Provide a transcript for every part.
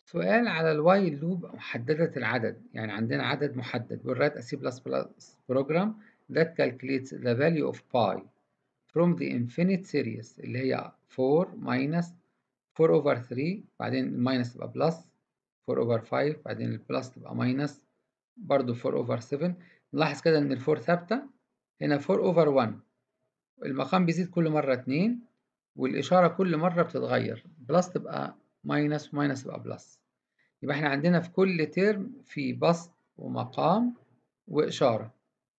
سؤال على الوايل لوب محددة العدد يعني عندنا عدد محدد we'll write a C++ program that calculates the value of pi from the infinite series اللي هي 4 minus 4 over 3 بعدين الماينس تبقى بلس 4 over 5 بعدين البلس تبقى ماينس برضو 4 over 7 نلاحظ كده ان ال 4 ثابتة هنا 4 over 1 المقام بيزيد كل مرة 2 والإشارة كل مرة بتتغير بلس تبقى ماينس وماينس تبقى بلس يبقى احنا عندنا في كل ترم في بسط ومقام وإشارة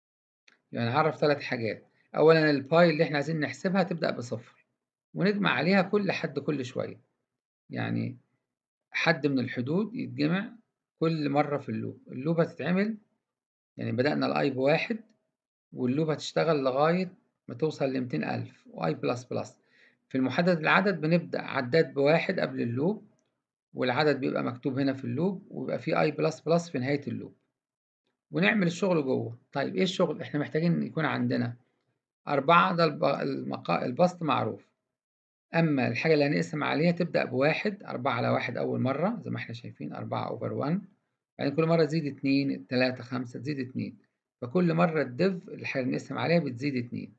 يعني نعرف ثلاث حاجات أولا الباي اللي احنا عايزين نحسبها تبدأ بصفر ونجمع عليها كل حد كل شوية يعني حد من الحدود يتجمع كل مرة في اللوب اللوب هتتعمل يعني بدأنا الأي بواحد واللوب هتشتغل لغاية ما توصل لميتين ألف وأي بلس بلس في المحدد العدد بنبدأ عداد بواحد قبل اللوب والعدد بيبقى مكتوب هنا في اللوب ويبقى فيه اي بلس بلس في نهاية اللوب ونعمل الشغل جوه طيب ايه الشغل احنا محتاجين يكون عندنا أربعة ده المقا... البسط معروف أما الحاجة اللي هنقسم عليها تبدأ بواحد أربعة على واحد أول مرة زي ما احنا شايفين أربعة أوفر وان بعدين كل مرة تزيد اتنين تلاتة خمسة تزيد اتنين فكل مرة الديف الحاجة اللي نقسم عليها بتزيد اتنين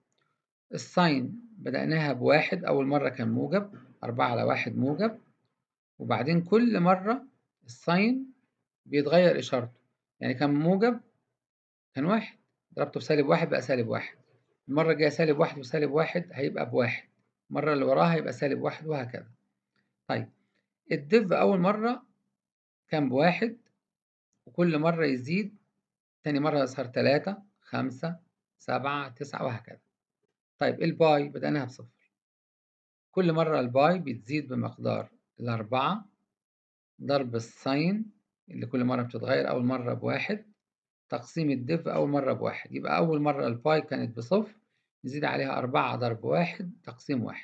الساين بدأناها بواحد أول مرة كان موجب أربعة على واحد موجب وبعدين كل مرة الساين بيتغير إشارته يعني كان موجب كان واحد ضربته في سالب واحد بقى سالب واحد المرة الجاية سالب واحد وسالب واحد هيبقى بواحد المرة اللي وراها هيبقى سالب واحد وهكذا طيب الديف أول مرة كان بواحد وكل مرة يزيد تاني مرة يظهر تلاتة خمسة سبعة تسعة وهكذا طيب الباي بدأناها بصفر كل مرة الباي بتزيد بمقدار الأربعة ضرب الساين اللي كل مرة بتتغير أول مرة بواحد تقسيم الديف أول مرة بواحد يبقى أول مرة الباي كانت بصفر نزيد عليها أربعة ضرب واحد تقسيم واحد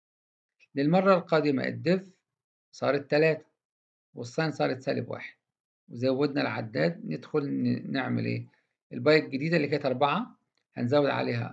للمرة القادمة الديف صارت تلاتة والساين صارت سالب واحد وزودنا العداد ندخل نعمل إيه الباي الجديدة اللي كانت أربعة هنزود عليها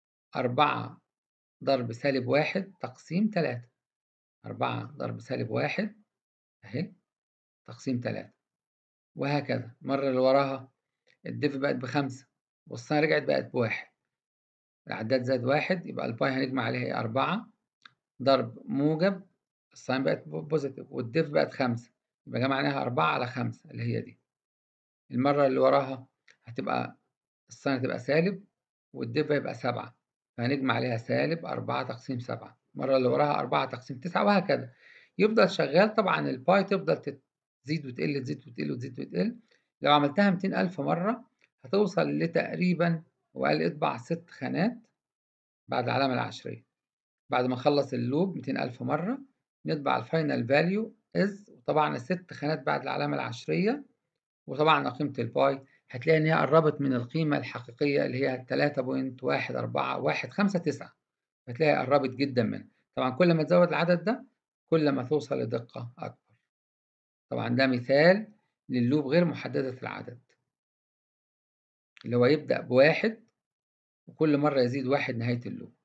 أربعة ضرب سالب واحد تقسيم تلاتة أربعة ضرب سالب واحد أهي تقسيم تلاتة وهكذا المرة اللي وراها الدف بقت بخمسة والساين رجعت بقت بواحد العداد زاد واحد يبقى الباي هنجمع عليها إيه أربعة ضرب موجب الساين بقت بوزيتيف والدف بقت خمسة يبقى جمعناها أربعة على خمسة اللي هي دي المرة اللي وراها هتبقى الساين هتبقى سالب والدف هيبقى سبعة فهنجمع عليها سالب أربعة تقسيم سبعة المرة اللي وراها أربعة تقسيم تسعة وهكذا يفضل شغال طبعا الباي تفضل تزيد وتقل تزيد وتقل وتزيد وتقل لو عملتها ميتين ألف مرة هتوصل لتقريبا وقال اطبع ست خانات بعد العلامة العشرية بعد ما نخلص اللوب ميتين ألف مرة نطبع الفاينل فاليو از وطبعا الست خانات بعد العلامة العشرية وطبعا قيمة الباي هتلاقي إن هي قربت من القيمة الحقيقية اللي هي تلاتة بوينت واحد أربعة واحد خمسة تسعة هتلاقي قربت جدا منها طبعا كل ما تزود العدد ده كل ما توصل لدقة أكبر طبعا ده مثال لللوب غير محددة العدد اللي هو يبدأ بواحد وكل مرة يزيد واحد نهاية اللوب